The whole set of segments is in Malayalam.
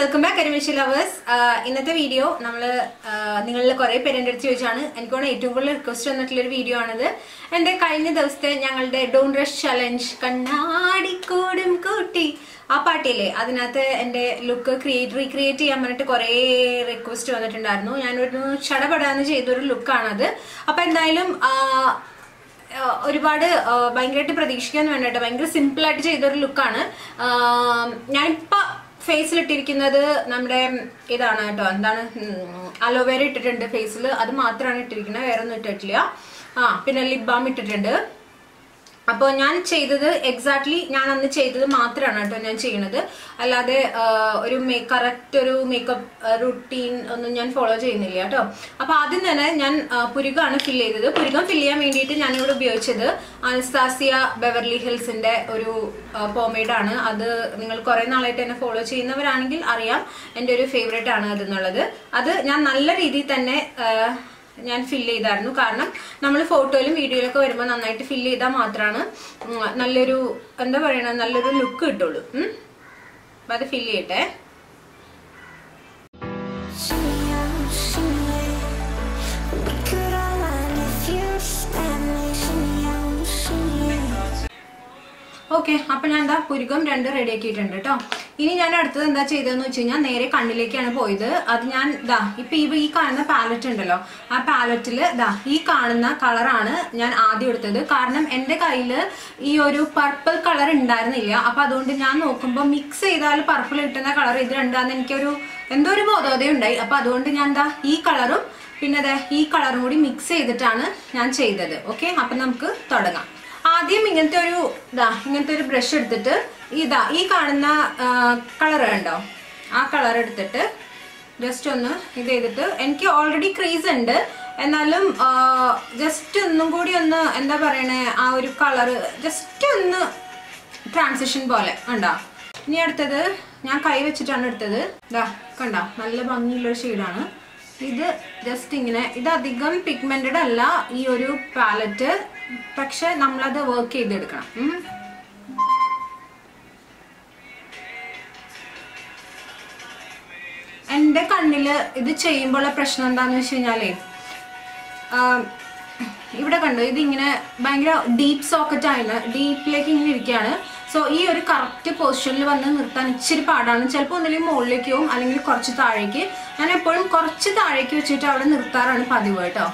വെൽക്കം ബാക്ക് കരിമിഷി ലവേഴ്സ് ഇന്നത്തെ വീഡിയോ നമ്മൾ നിങ്ങളിൽ കുറേ പേര് എൻ്റെ അടുത്ത് ചോദിച്ചാണ് എനിക്ക് തോന്നുന്നു ഏറ്റവും കൂടുതൽ റിക്വസ്റ്റ് വന്നിട്ടുള്ളൊരു വീഡിയോ ആണിത് എൻ്റെ കഴിഞ്ഞ ദിവസത്തെ ഞങ്ങളുടെ ഡോൺ റഷ് ചലഞ്ച് കണ്ണാടിക്കൂടും കൂട്ടി ആ പാട്ടില്ലേ അതിനകത്ത് എൻ്റെ ലുക്ക് ക്രിയേറ്റ് റീക്രിയേറ്റ് ചെയ്യാൻ പറഞ്ഞിട്ട് കുറേ റിക്വസ്റ്റ് വന്നിട്ടുണ്ടായിരുന്നു ഞാനൊരു ചടപടാന്ന് ചെയ്തൊരു ലുക്കാണത് അപ്പം എന്തായാലും ആ, ആഹ് ഒരുപാട് ആഹ് ഭയങ്കരമായിട്ട് പ്രതീക്ഷിക്കാൻ വേണ്ടിയിട്ട് ഭയങ്കര സിമ്പിൾ ആയിട്ട് ചെയ്തൊരു ലുക്കാണ് ഞാനിപ്പോ ഫേസിൽ ഇട്ടിരിക്കുന്നത് നമ്മുടെ ഇതാണ് കേട്ടോ എന്താണ് അലോവേര ഇട്ടിട്ടുണ്ട് ഫേസിൽ അത് മാത്രമാണ് ഇട്ടിരിക്കുന്നത് വേറെ ഒന്നും ഇട്ടിട്ടില്ല ആ പിന്നെ ലിപ് ബാം ഇട്ടിട്ടുണ്ട് അപ്പോൾ ഞാൻ ചെയ്തത് എക്സാക്ട്ലി ഞാൻ അന്ന് ചെയ്തത് മാത്രമാണ് കേട്ടോ ഞാൻ ചെയ്യണത് അല്ലാതെ ആ, ഒരു മേ കറക്റ്റ് ഒരു മേക്കപ്പ് റുട്ടീൻ ഒന്നും ഞാൻ ഫോളോ ചെയ്യുന്നില്ല കേട്ടോ അപ്പോൾ ആദ്യം തന്നെ ഞാൻ ആ, പുരുകമാണ് ഫിൽ ചെയ്തത് പുരുകം ഫിൽ ചെയ്യാൻ വേണ്ടിയിട്ട് ഞാനിവിടെ ഉപയോഗിച്ചത് അനസ്താസിയ ബെവർലി ഹിൽസിന്റെ ഒരു പോമേഡ് ആണ് അത് നിങ്ങൾ കുറെ നാളായിട്ട് എന്നെ ഫോളോ ചെയ്യുന്നവരാണെങ്കിൽ അറിയാം എൻ്റെ ഒരു ഫേവറേറ്റ് ആണ് അതെന്നുള്ളത് അത് ഞാൻ നല്ല രീതിയിൽ തന്നെ ആ, ഞാൻ ഫില്ല് ചെയ്തായിരുന്നു കാരണം നമ്മൾ ഫോട്ടോയിലും വീഡിയോയിലൊക്കെ വരുമ്പോൾ നന്നായിട്ട് ഫില്ല് ചെയ്താൽ മാത്രമാണ് ഉം, നല്ലൊരു എന്താ പറയണ നല്ലൊരു ലുക്ക് കിട്ടുള്ളൂ ഉം. അപ്പൊ അത് ഫില്ല് ചെയ്യട്ടെ Shimmy, shimmy, we could all run if you stand me. Shimmy, shimmy. Okay അപ്പൊ ഞാൻ എന്താ പുരുകം രണ്ട് റെഡി ആക്കിയിട്ടുണ്ട് കേട്ടോ ഇനി ഞാൻ അടുത്തത് എന്താ ചെയ്തതെന്ന് വെച്ച് കഴിഞ്ഞാൽ നേരെ കണ്ണിലേക്കാണ് പോയത് അത് ഞാൻ ദാ ഇപ്പൊ ഈ ഈ കാണുന്ന പാലറ്റ് ഉണ്ടല്ലോ ആ പാലറ്റില് ദാ ഈ കാണുന്ന കളറാണ് ഞാൻ ആദ്യം എടുത്തത് കാരണം എന്റെ കയ്യില് ഈ ഒരു പർപ്പിൾ കളർ ഉണ്ടായിരുന്നില്ല അപ്പൊ അതുകൊണ്ട് ഞാൻ നോക്കുമ്പോൾ മിക്സ് ചെയ്താൽ പർപ്പിൾ കിട്ടുന്ന കളർ ഇത് രണ്ടാന്ന് എനിക്കൊരു എന്തോ ഒരു ബോധോദയം ഉണ്ടായി അപ്പൊ അതുകൊണ്ട് ഞാൻ ദാ ഈ കളറും പിന്നെ ദേ ഈ കളറും കൂടി മിക്സ് ചെയ്തിട്ടാണ് ഞാൻ ചെയ്തത് ഓക്കെ അപ്പൊ നമുക്ക് തുടങ്ങാം ആദ്യം ഇങ്ങനത്തെ ഒരു ഇതാ ഇങ്ങനത്തെ ഒരു ബ്രഷ് എടുത്തിട്ട് ഇതാ ഈ കാണുന്ന കളർ ഉണ്ടോ ആ കളർ എടുത്തിട്ട് ജസ്റ്റ് ഒന്ന് ഇത് ചെയ്തിട്ട് എനിക്ക് ഓൾറെഡി ക്രീസ് ഉണ്ട് എന്നാലും ജസ്റ്റ് ഒന്നും കൂടി ഒന്ന് എന്താ പറയണേ ആ ഒരു കളറ് ജസ്റ്റ് ഒന്ന് ട്രാൻസിഷൻ പോലെ ഉണ്ടോ ഇനി അടുത്തത് ഞാൻ കൈ വെച്ചിട്ടാണ് എടുത്തത് ഇതാ കണ്ട നല്ല ഭംഗിയുള്ളൊരു ഷെയ്ഡാണ് ഇത് ജസ്റ്റ് ഇങ്ങനെ ഇത് അധികം പിഗ്മെന്റഡ് അല്ല ഈ ഒരു പാലറ്റ് പക്ഷെ നമ്മളത് വർക്ക് ചെയ്തെടുക്കണം ഉം. എൻ്റെ കണ്ണില് ഇത് ചെയ്യുമ്പോഴുള്ള പ്രശ്നം എന്താന്ന് വെച്ച് കഴിഞ്ഞാലേ ആം, ഇവിടെ കണ്ടോ ഇതിങ്ങനെ ഭയങ്കര ഡീപ്പ് സോക്കറ്റ് ആണ് ഡീപ്പിലേക്ക് ഇങ്ങനെ ഇരിക്കുകയാണ് സോ ഈ ഒരു കറക്റ്റ് പൊസിഷനിൽ വന്ന് നിർത്താൻ ഇച്ചിരി പാടാണ് ചിലപ്പോൾ ഒന്നില്ലെങ്കിൽ മുകളിലേക്ക് പോകും അല്ലെങ്കിൽ കുറച്ച് താഴേക്ക് ഞാൻ എപ്പോഴും കുറച്ച് താഴേക്ക് വെച്ചിട്ട് അവിടെ നിർത്താറാണ് പതിവ് കേട്ടോ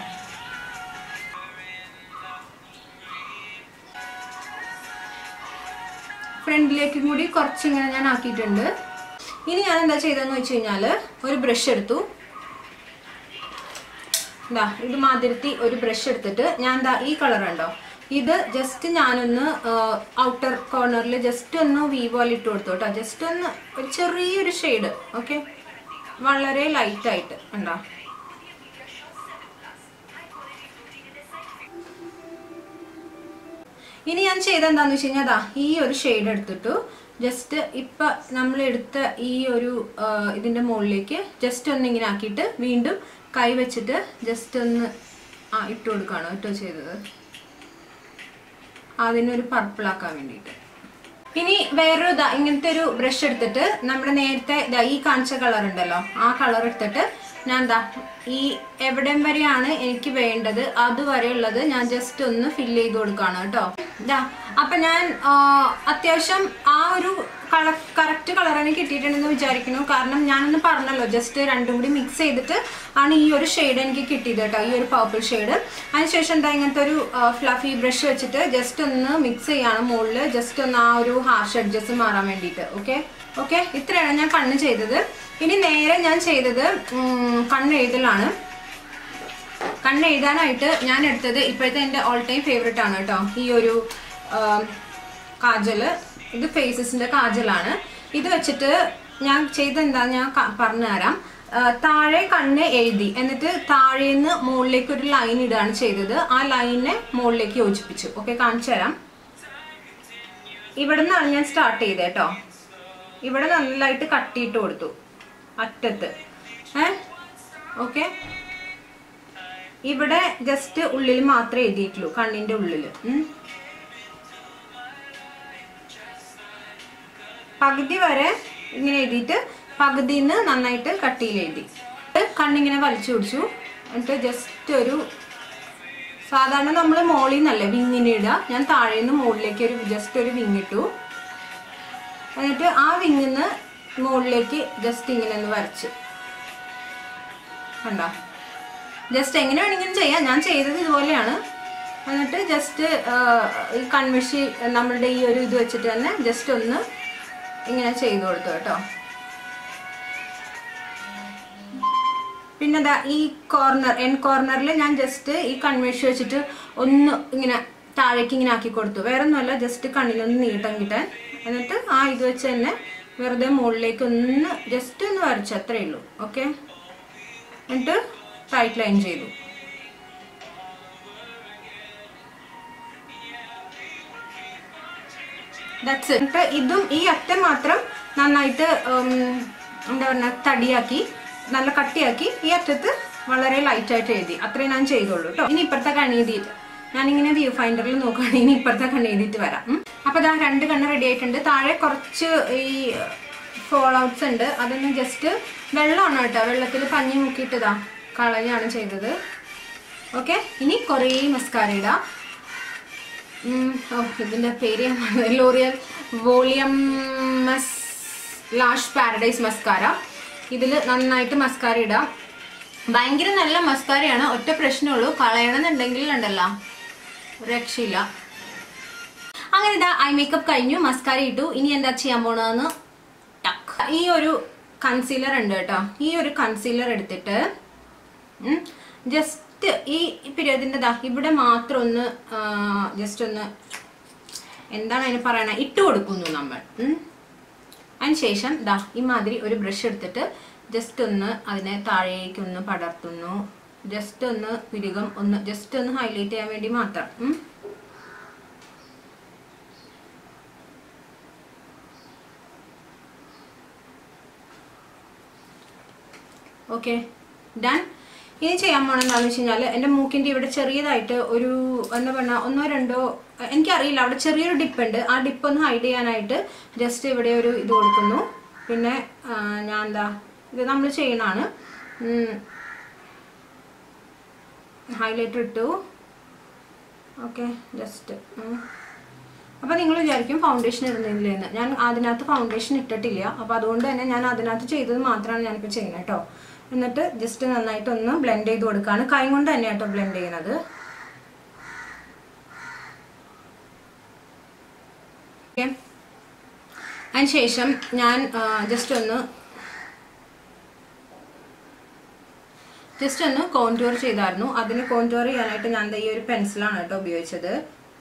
ഫ്രണ്ടിലേക്കും കൂടി കുറച്ചിങ്ങനെ ഞാൻ ആക്കിയിട്ടുണ്ട് ഇനി ഞാൻ എന്താ ചെയ്തതെന്ന് വെച്ച് കഴിഞ്ഞാൽ ഒരു ബ്രഷ് എടുത്തു ഇതാ ഇത് മാതിരത്തി ഒരു ബ്രഷ് എടുത്തിട്ട് ഞാൻ ദാ ഈ കളർ ഉണ്ടോ ഇത് ജസ്റ്റ് ഞാനൊന്ന് ഔട്ടർ കോർണറിൽ ജസ്റ്റ് ഒന്ന് വി പോലെ ഇട്ട് കൊടുത്തു കേട്ടോ ജസ്റ്റ് ഒന്ന് ഒരു ചെറിയൊരു ഷെയ്ഡ് ഓക്കെ വളരെ ലൈറ്റ് ആയിട്ട് ഉണ്ടോ ഇനി ഞാൻ ചെയ്ത എന്താന്ന് വെച്ച് കഴിഞ്ഞാൽ ദാ ഈ ഒരു ഷെയ്ഡ് എടുത്തിട്ടു ജസ്റ്റ് ഇപ്പൊ നമ്മൾ എടുത്ത ഈ ഒരു ആ, ഇതിന്റെ മുകളിലേക്ക് ജസ്റ്റ് ഒന്ന് ഇങ്ങനെ ആക്കിയിട്ട് വീണ്ടും കൈ വെച്ചിട്ട് ജസ്റ്റ് ഒന്ന് ആ ഇട്ട് കൊടുക്കുകയാണ് കേട്ടോ ചെയ്തത് അതിനൊരു പർപ്പിൾ ആക്കാൻ വേണ്ടിയിട്ട് ഇനി വേറൊരു ദാ ഇങ്ങനത്തെ ഒരു ബ്രഷ് എടുത്തിട്ട് നമ്മുടെ നേരത്തെ ദാ ഈ കാണിച്ച കളർ ഉണ്ടല്ലോ ആ കളർ എടുത്തിട്ട് ഞാൻ ദാ ഈ എവിടം വരെയാണ് എനിക്ക് വേണ്ടത് അതുവരെ ഉള്ളത് ഞാൻ ജസ്റ്റ് ഒന്ന് ഫില്ല് ചെയ്ത് കൊടുക്കുകയാണ് കേട്ടോ ദാ അപ്പൊ ഞാൻ ആ, അത്യാവശ്യം ആ ഒരു കളർ കറക്റ്റ് കളറാണ് കിട്ടിയിട്ടുണ്ടെന്ന് വിചാരിക്കുന്നു കാരണം ഞാനൊന്ന് പറഞ്ഞല്ലോ ജസ്റ്റ് രണ്ടും കൂടി മിക്സ് ചെയ്തിട്ട് ആണ് ഈ ഒരു ഷെയ്ഡ് എനിക്ക് കിട്ടിയത് കേട്ടോ ഈ ഒരു പർപ്പിൾ ഷെയ്ഡ് അതിനുശേഷം എന്താ ഇങ്ങനത്തെ ഒരു ഫ്ലഫി ബ്രഷ് വെച്ചിട്ട് ജസ്റ്റ് ഒന്ന് മിക്സ് ചെയ്യാണ് മുകളിൽ ജസ്റ്റ് ഒന്ന് ആ ഒരു ഹാർഷ് എഡ്ജസ് മാറാൻ വേണ്ടിയിട്ട് ഓക്കെ ഓക്കെ ഇത്രയാണ് ഞാൻ കണ്ണ് ചെയ്തത് ഇനി നേരെ ഞാൻ ചെയ്തത് ഉം, കണ്ണ് എഴുതലാണ് കണ്ണ് എഴുതാനായിട്ട് ഞാൻ എടുത്തത് ഇപ്പോഴത്തെ എൻ്റെ ഓൾ ടൈം ഫേവറേറ്റ് ആണ് കേട്ടോ ഈ ഒരു ആം, കാജല് ഇത് ഫേസസിന്റെ കാജലാണ് ഇത് വെച്ചിട്ട് ഞാൻ ചെയ്ത എന്താ ഞാൻ ക- പറഞ്ഞുതരാം ആ, താഴെ കണ്ണ് എഴുതി എന്നിട്ട് താഴേന്ന് മുകളിലേക്ക് ഒരു ലൈൻ ഇടുകയാണ് ചെയ്തത് ആ ലൈനെ മുകളിലേക്ക് യോജിപ്പിച്ചു ഓക്കെ കാണിച്ചു തരാം ഇവിടെ നിന്നാണ് ഞാൻ സ്റ്റാർട്ട് ചെയ്തത് കേട്ടോ ഇവിടെ നല്ലതായിട്ട് കട്ടിയിട്ട് കൊടുത്തു അറ്റത്ത് ഏ ഓക്കെ ഇവിടെ ജസ്റ്റ് ഉള്ളിൽ മാത്രമേ എഴുതിയിട്ടുള്ളൂ കണ്ണിന്റെ ഉള്ളിൽ പകുതി വരെ ഇങ്ങനെ എഴുതിയിട്ട് പകുതിന്ന് നന്നായിട്ട് കട്ടിയിൽ എഴുതി എന്നിട്ട് കണ്ണിങ്ങനെ വലിച്ചു പിടിച്ചു എന്നിട്ട് ജസ്റ്റ് ഒരു സാധാരണ നമ്മൾ മോളിൽ നിന്നല്ലേ വിങ്ങിന് ഇടുക ഞാൻ താഴെ നിന്ന് മുകളിലേക്ക് ഒരു ജസ്റ്റ് ഒരു വിങ് ഇട്ടു എന്നിട്ട് ആ വിങ്ങിന്ന് മുകളിലേക്ക് ജസ്റ്റ് ഇങ്ങനെ ഒന്ന് വരച്ച് കണ്ടോ ജസ്റ്റ് എങ്ങനെ വേണമെങ്കിലും ചെയ്യാം ഞാൻ ചെയ്തത് ഇതുപോലെയാണ് എന്നിട്ട് ജസ്റ്റ് ഈ കൺമിഷി നമ്മളുടെ ഈ ഒരു ഇത് വെച്ചിട്ട് തന്നെ ജസ്റ്റ് ഒന്ന് ഇങ്ങനെ ചെയ്തു കൊടുത്തു കേട്ടോ പിന്നെ ദാ ഈ കോർണർ എൻ കോർണറിൽ ഞാൻ ജസ്റ്റ് ഈ കൺമിഷി വെച്ചിട്ട് ഒന്ന് ഇങ്ങനെ താഴേക്ക് ഇങ്ങനെ ആക്കി കൊടുത്തു വേറെ ഒന്നുമല്ല ജസ്റ്റ് കണ്ണിലൊന്ന് നീട്ടം കിട്ടാൻ എന്നിട്ട് ആ ഇത് വെച്ച് തന്നെ വെറുതെ മുകളിലേക്ക് ഒന്ന് ജസ്റ്റ് ഒന്ന് വരച്ചു അത്രേ ഉള്ളൂ ഓക്കെ എന്നിട്ട് ടൈറ്റ് ലൈൻ ചെയ്തു ദാറ്റ്സ് എന്നിട്ട് ഇതും ഈ അറ്റം മാത്രം നന്നായിട്ട് ഉം, എന്താ പറയുക തടിയാക്കി നല്ല കട്ടിയാക്കി ഈ അറ്റത്ത് വളരെ ലൈറ്റ് ആയിട്ട് എഴുതി അത്രേ ഞാൻ ചെയ്തോളൂ കേട്ടോ ഇനി ഇപ്പുറത്തെ കണ്ണ് എഴുതിയിട്ട് ഞാനിങ്ങനെ വ്യൂ ഫൈൻഡറിൽ നോക്കുകയാണെങ്കിൽ ഇനി ഇപ്പുറത്തെ കണ്ണ് എഴുതിയിട്ട് വരാം ഉം. അപ്പൊ ഇതാ രണ്ട് കണ്ണ് റെഡി ആയിട്ടുണ്ട് താഴെ കുറച്ച് ഈ ഫോൾ ഔട്ട്സ് ഉണ്ട് അതൊന്ന് ജസ്റ്റ് വെള്ളമാണ് കേട്ടോ വെള്ളത്തിൽ പഞ്ഞി മുക്കിയിട്ടതാ കളയാണ് ചെയ്തത് ഓക്കെ ഇനി കുറേ മസ്കാര ഇടാം ഉം, ഓ ഇതിന്റെ പേര് ഞാൻ മറന്നു. ലോറിയൽ വോളിയം മസ് ലാഷ് പാരഡൈസ് മസ്കാര ഇതിൽ നന്നായിട്ട് മസ്കാര ഇടാം ഭയങ്കര നല്ല മസ്കാരയാണ് ഒറ്റ പ്രശ്നമുള്ളൂ കളയണമെന്നുണ്ടെങ്കിൽ ഉണ്ടല്ലോ രക്ഷയില്ല അങ്ങനെ ഇതാ ഐ മേക്കപ്പ് കഴിഞ്ഞു മസ്കാര ഇട്ടു ഇനി എന്താ ചെയ്യാൻ പോണതെന്ന് ടക്ക് ഈ ഒരു കൺസീലർ ഉണ്ട് കേട്ടോ ഈ ഒരു കൺസീലർ എടുത്തിട്ട് ജസ്റ്റ് ഈ പീരിയഡിൻ്റെ ദാ ഇവിടെ മാത്രം ഒന്ന് ജസ്റ്റ് ഒന്ന് എന്താണ് അതിന് പറയണ ഇട്ട് കൊടുക്കുന്നു നമ്മൾ ഉം. അതിനുശേഷം ദാ ഇമാതിരി ഒരു ബ്രഷ് എടുത്തിട്ട് ജസ്റ്റ് ഒന്ന് അതിനെ താഴേക്ക് ഒന്ന് പടർത്തുന്നു ജസ്റ്റ് ഒന്ന് പിരികം ഒന്ന് ജസ്റ്റ് ഒന്ന് ഹൈലൈറ്റ് ചെയ്യാൻ വേണ്ടി മാത്രം ഉം. ഓക്കെ ഡൺ ഇനി ചെയ്യാൻ പോകണം എന്താണെന്ന് വെച്ച് കഴിഞ്ഞാൽ എൻ്റെ മൂക്കിൻ്റെ ഇവിടെ ചെറിയതായിട്ട് ഒരു എന്താ പറയുക ഒന്നോ രണ്ടോ എനിക്കറിയില്ല അവിടെ ചെറിയൊരു ഡിപ്പ് ഉണ്ട് ആ ഡിപ്പ് ഒന്ന് ഹൈഡ് ചെയ്യാനായിട്ട് ജസ്റ്റ് ഇവിടെ ഒരു ഇത് കൊടുക്കുന്നു പിന്നെ ആ, ഞാൻ എന്താ ഇത് നമ്മൾ ചെയ്യണതാണ് ഹൈലൈറ്റർ ഇട്ടു ഓക്കെ ജസ്റ്റ് അപ്പോൾ നിങ്ങൾ വിചാരിക്കും ഫൗണ്ടേഷൻ ഇടുന്നില്ലെന്ന് ഞാൻ അതിനകത്ത് ഫൗണ്ടേഷൻ ഇട്ടിട്ടില്ല അപ്പോൾ അതുകൊണ്ട് തന്നെ ഞാൻ അതിനകത്ത് ചെയ്തത് മാത്രമാണ് ഞാനിപ്പോൾ ചെയ്യുന്നത് കേട്ടോ എന്നിട്ട് ജസ്റ്റ് നന്നായിട്ട് ഒന്ന് ബ്ലെൻഡ് ചെയ്ത് കൊടുക്കുകയാണ് കൈ കൊണ്ട് തന്നെ കേട്ടോ ബ്ലെൻഡ് ചെയ്യുന്നത് ഓക്കെ അതിനുശേഷം ഞാൻ ജസ്റ്റ് ഒന്ന് ജസ്റ്റ് ഒന്ന് കോൺടൂർ ചെയ്തായിരുന്നു അതിന് കോൺടൂർ ചെയ്യാനായിട്ട് ഞാൻ ദേ ഈ ഒരു പെൻസിലാണ് കേട്ടോ ഉപയോഗിച്ചത്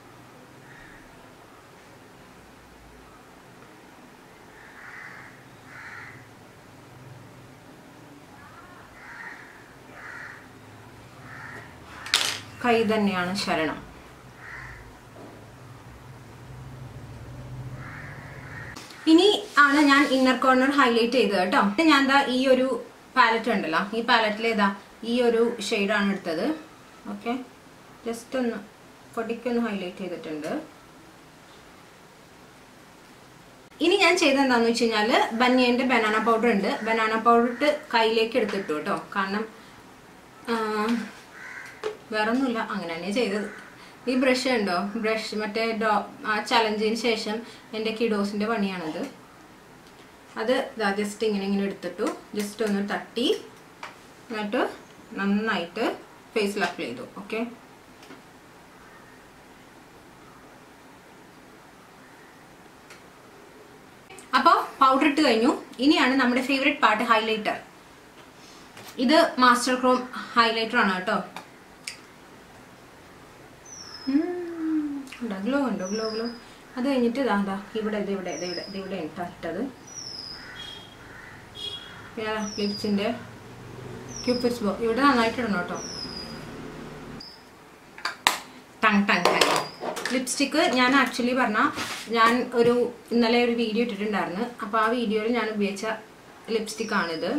കൈ തന്നെയാണ് ശരണം ഇനി ആണ് ഞാൻ ഇന്നർ കോർണർ ഹൈലൈറ്റ് ചെയ്തത് കേട്ടോ ഇത് ഞാൻ ദാ ഈ ഒരു പാലറ്റ് ഉണ്ടല്ലോ ഈ പാലറ്റിൽ ഏതാ ഈ ഒരു ഷെയ്ഡാണ് എടുത്തത് ഓക്കെ ജസ്റ്റ് ഒന്ന് പൊടിക്കൊന്ന് ഹൈലൈറ്റ് ചെയ്തിട്ടുണ്ട് ഇനി ഞാൻ ചെയ്തത് എന്താണെന്ന് വെച്ച് കഴിഞ്ഞാൽ ബനിയൻ്റെ ബനാന പൗഡർ ഉണ്ട് ബനാന പൗഡർ ഇട്ട് കയ്യിലേക്ക് എടുത്തിട്ടു കേട്ടോ കാരണം ആ, വേറെ ഒന്നുമില്ല അങ്ങനെ തന്നെ ചെയ്തത് ഈ ബ്രഷ് ഉണ്ടോ ബ്രഷ് മറ്റേ ഡോ ആ ചലഞ്ചിന് ശേഷം എൻ്റെ കിഡോസിൻ്റെ പണിയാണത് അത് ജസ്റ്റ് ഇങ്ങനെ ഇങ്ങനെ എടുത്തിട്ടു ജസ്റ്റ് ഒന്ന് തട്ടി എന്നിട്ട് നന്നായിട്ട് ഫേസിൽ അപ്ലൈ ചെയ്തു ഓക്കെ അപ്പോൾ പൗഡർ ഇട്ട് കഴിഞ്ഞു ഇനിയാണ് നമ്മുടെ ഫേവറേറ്റ് പാർട്ട് ഹൈലൈറ്റർ ഇത് മാസ്റ്റർ ക്രോം ഹൈലൈറ്റർ ആണ് കേട്ടോ ഗ്ലോ ഉണ്ടോ ഗ്ലോ ഗ്ലോ അത് കഴിഞ്ഞിട്ട് ഇതാ ഇതാ ഇവിടെ ഇത് ഇവിടെ ഇത് ഇവിടെ ഇത് ഇവിടെ ഇട്ടാ ഇട്ടത് പിന്നെ ലിപ്സിൻ്റെ ക്യൂപ്പിഡ്സ് ബോ ഇവിടെ നന്നായിട്ട് ഇടണം കേട്ടോ ടങ് ടങ് ടങ് ലിപ്സ്റ്റിക്ക് ഞാൻ ആക്ച്വലി പറഞ്ഞാൽ ഞാൻ ഒരു ഇന്നലെ ഒരു വീഡിയോ ഇട്ടിട്ടുണ്ടായിരുന്നു അപ്പോൾ ആ വീഡിയോയിൽ ഞാൻ ഉപയോഗിച്ച ലിപ്സ്റ്റിക്കാണിത്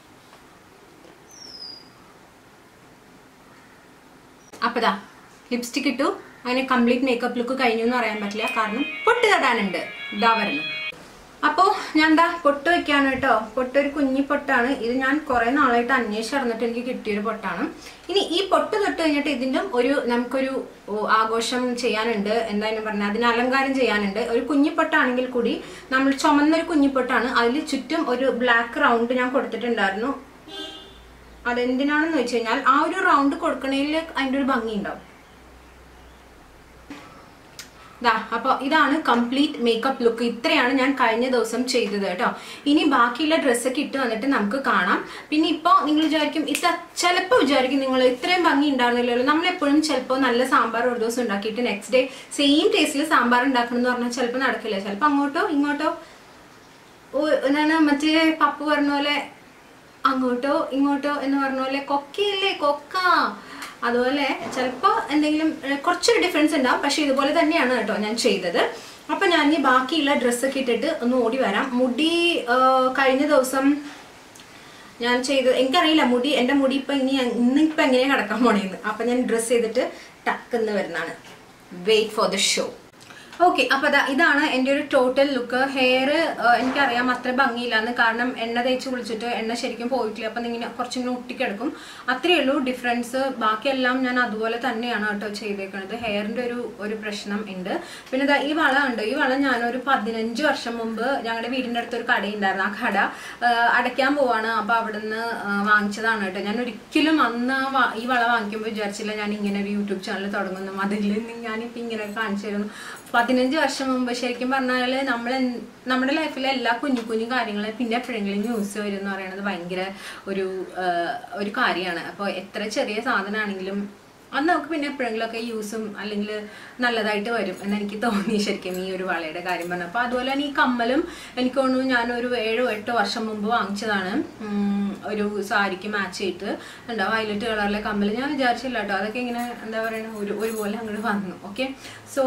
അപ്പോൾ ദാ ലിപ്സ്റ്റിക് ഇട്ടു അങ്ങനെ കംപ്ലീറ്റ് മേക്കപ്പ് ലുക്ക് കഴിഞ്ഞു എന്ന് പറയാൻ പറ്റില്ല കാരണം പൊട്ട് തടാനുണ്ട് ഇതാ വരുന്നു അപ്പോൾ ഞാൻ എന്താ പൊട്ട് വെക്കാണ് കേട്ടോ പൊട്ട് ഒരു കുഞ്ഞി പൊട്ടാണ് ഇത് ഞാൻ കുറെ നാളായിട്ട് അന്വേഷിച്ച് നടന്നിട്ട് എനിക്ക് കിട്ടിയൊരു പൊട്ടാണ് ഇനി ഈ പൊട്ട് തൊട്ട് കഴിഞ്ഞിട്ട് ഇതിൻ്റെ ഒരു നമുക്കൊരു ഓ, ആഘോഷം ചെയ്യാനുണ്ട് എന്തായാലും പറഞ്ഞാൽ അതിന് അലങ്കാരം ചെയ്യാനുണ്ട് ഒരു കുഞ്ഞിപ്പൊട്ടാണെങ്കിൽ കൂടി നമ്മൾ ചുമന്നൊരു കുഞ്ഞിപ്പൊട്ടാണ് അതിൽ ചുറ്റും ഒരു ബ്ലാക്ക് റൗണ്ട് ഞാൻ കൊടുത്തിട്ടുണ്ടായിരുന്നു അതെന്തിനാണെന്ന് വെച്ച് കഴിഞ്ഞാൽ ആ ഒരു റൗണ്ട് കൊടുക്കണതിൽ അതിൻ്റെ ഒരു ഭംഗി ഉണ്ടാവും ദാ അപ്പൊ ഇതാണ് കംപ്ലീറ്റ് മേക്കപ്പ് ലുക്ക് ഇത്രയാണ് ഞാൻ കഴിഞ്ഞ ദിവസം ചെയ്തത് കേട്ടോ ഇനി ബാക്കിയുള്ള ഡ്രസ്സൊക്കെ ഇട്ട് വന്നിട്ട് നമുക്ക് കാണാം പിന്നെ ഇപ്പൊ നിങ്ങൾ വിചാരിക്കും ഇത് ചിലപ്പോൾ വിചാരിക്കും നിങ്ങൾ ഇത്രയും ഭംഗി ഉണ്ടായിരുന്നില്ലല്ലോ നമ്മൾ എപ്പോഴും ചിലപ്പോൾ നല്ല സാമ്പാർ ഒരു ദിവസം ഉണ്ടാക്കിയിട്ട് നെക്സ്റ്റ് ഡേ സെയിം ടേസ്റ്റിൽ സാമ്പാർ ഉണ്ടാക്കണം എന്ന് പറഞ്ഞാൽ ചിലപ്പോൾ നടക്കില്ല ചിലപ്പോൾ അങ്ങോട്ടോ ഇങ്ങോട്ടോ ഓ എന്താണ് മറ്റേ പപ്പു പറഞ്ഞ പോലെ അങ്ങോട്ടോ ഇങ്ങോട്ടോ എന്ന് പറഞ്ഞ പോലെ കൊക്കയില്ലേ കൊക്ക അതുപോലെ ചിലപ്പോൾ എന്തെങ്കിലും ഏഹ്, കുറച്ചൊരു ഡിഫറൻസ് ഉണ്ടാവും പക്ഷെ ഇതുപോലെ തന്നെയാണ് കേട്ടോ ഞാൻ ചെയ്തത് അപ്പൊ ഞാൻ ഈ ബാക്കിയുള്ള ഡ്രസ്സൊക്കെ ഇട്ടിട്ട് ഒന്ന് ഓടി വരാം മുടി ഏഹ്, കഴിഞ്ഞ ദിവസം ഞാൻ ചെയ്തത് എനിക്കറിയില്ല മുടി എൻ്റെ മുടി ഇപ്പൊ ഇനി ഇന്നിപ്പോ എങ്ങനെയാ കിടക്കാൻ പോണേന്ന് അപ്പൊ ഞാൻ ഡ്രസ്സ് ചെയ്തിട്ട് ടക്കെന്ന് വരുന്നതാണ് wait for the show okay അപ്പൊ ദാ ഇതാണ് എൻ്റെ ഒരു ടോട്ടൽ ലുക്ക് ഹെയർ എനിക്കറിയാം അത്ര ഭംഗിയില്ലാന്ന് കാരണം എണ്ണ തേച്ച് കുളിച്ചിട്ട് എണ്ണ ശരിക്കും പോയിട്ടില്ല അപ്പം ഇങ്ങനെ കുറച്ചിങ്ങനെ ഒട്ടിക്കിടക്കും അത്രയേ ഉള്ളൂ ഡിഫറൻസ് ബാക്കിയെല്ലാം ഞാൻ അതുപോലെ തന്നെയാണ് കേട്ടോ ചെയ്തേക്കുന്നത് ഹെയറിന്റെ ഒരു ഒരു പ്രശ്നം ഉണ്ട് പിന്നെ ദാ ഈ വള ഉണ്ട് ഈ വള ഞാനൊരു പതിനഞ്ച് വർഷം മുമ്പ് ഞങ്ങളുടെ വീടിന്റെ അടുത്ത് ഒരു കടയുണ്ടായിരുന്നു ആ കട ആ, അടയ്ക്കാൻ പോവാണ് അപ്പൊ അവിടുന്ന് ആ, വാങ്ങിച്ചതാണ് കേട്ടോ ഞാൻ ഒരിക്കലും അന്ന് ആ വ- ഈ വള വാങ്ങിക്കുമ്പോൾ വിചാരിച്ചില്ല ഞാൻ ഇങ്ങനെ ഒരു യൂട്യൂബ് ചാനൽ തുടങ്ങുന്നു അതിൽ നിന്ന് ഞാനിപ്പോൾ ഇങ്ങനെ കാണിച്ചു തരുന്നു പതിനഞ്ച് വർഷം മുമ്പ് ശരിക്കും പറഞ്ഞാൽ നമ്മൾ നമ്മുടെ ലൈഫിലെ എല്ലാ കുഞ്ഞു കുഞ്ഞു കാര്യങ്ങളും പിന്നെ എപ്പോഴെങ്കിലും ന്യൂസ് വരും എന്ന് പറയുന്നത് ഭയങ്കര ഒരു ആ, ഒരു കാര്യമാണ് അപ്പോൾ എത്ര ചെറിയ സാധനമാണെങ്കിലും അത് നമുക്ക് പിന്നെ എപ്പോഴെങ്കിലുമൊക്കെ യൂസും അല്ലെങ്കിൽ നല്ലതായിട്ട് വരും എന്ന് എനിക്ക് തോന്നി ശരിക്കും ഈ ഒരു വളയുടെ കാര്യം പറഞ്ഞു അപ്പോൾ അതുപോലെ തന്നെ ഈ കമ്മലും എനിക്ക് തോന്നുന്നു ഞാനൊരു ഏഴോ എട്ടോ വർഷം മുമ്പ് വാങ്ങിച്ചതാണ് ഉം, ഒരു സാരിക്ക് മാച്ച് ചെയ്തിട്ട് എന്താ വയലറ്റ് കളറിലെ കമ്മൽ ഞാൻ വിചാരിച്ചില്ല കേട്ടോ അതൊക്കെ ഇങ്ങനെ എന്താ പറയുക ഒരു ഒരുപോലെ അങ്ങോട്ട് വന്നു ഓക്കെ സോ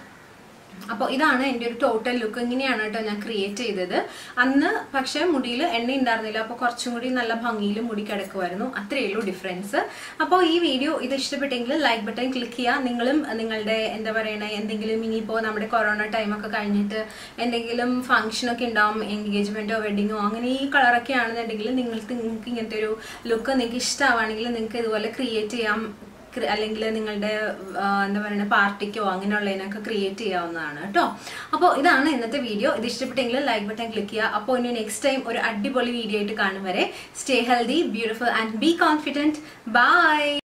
അപ്പോൾ ഇതാണ് എൻ്റെ ഒരു ടോട്ടൽ ലുക്ക് ഇങ്ങനെയാണ് കേട്ടോ ഞാൻ ക്രിയേറ്റ് ചെയ്തത് അന്ന് പക്ഷേ മുടിയിൽ എണ്ണ ഉണ്ടായിരുന്നില്ല അപ്പോൾ കുറച്ചും കൂടി നല്ല ഭംഗിയിൽ മുടി കിടക്കുമായിരുന്നു അത്രയേ ഉള്ളൂ ഡിഫറൻസ് അപ്പോൾ ഈ വീഡിയോ ഇത് ഇഷ്ടപ്പെട്ടെങ്കിൽ ലൈക്ക് ബട്ടൺ ക്ലിക്ക് ചെയ്യുക നിങ്ങളും നിങ്ങളുടെ എന്താ പറയണ എന്തെങ്കിലും ഇനിയിപ്പോൾ നമ്മുടെ കൊറോണ ടൈമൊക്കെ കഴിഞ്ഞിട്ട് എന്തെങ്കിലും ഫംഗ്ഷനൊക്കെ ഉണ്ടാവും എൻഗേജ്മെൻറ്റോ വെഡിങ്ങോ അങ്ങനെ ഈ കളറൊക്കെ ആണെന്നുണ്ടെങ്കിൽ നിങ്ങൾക്ക് നിങ്ങൾക്ക് ഇങ്ങനത്തെ ഒരു ലുക്ക് നിങ്ങൾക്ക് ഇഷ്ടമാണെങ്കിൽ നിങ്ങൾക്ക് ഇതുപോലെ ക്രിയേറ്റ് ചെയ്യാം ക്രി- അല്ലെങ്കിൽ നിങ്ങളുടെ ആ, എന്താ പറയുക പാർട്ടിക്കോ അങ്ങനെയുള്ളതിനൊക്കെ ക്രിയേറ്റ് ചെയ്യാവുന്നതാണ് കേട്ടോ അപ്പോൾ ഇതാണ് ഇന്നത്തെ വീഡിയോ ഇത് ഇഷ്ടപ്പെട്ടെങ്കിൽ ലൈക്ക് ബട്ടൺ ക്ലിക്ക് ചെയ്യുക അപ്പോൾ ഇനി നെക്സ്റ്റ് ടൈം ഒരു അടിപൊളി വീഡിയോ ആയിട്ട് കാണും വരെ stay healthy beautiful and be confident by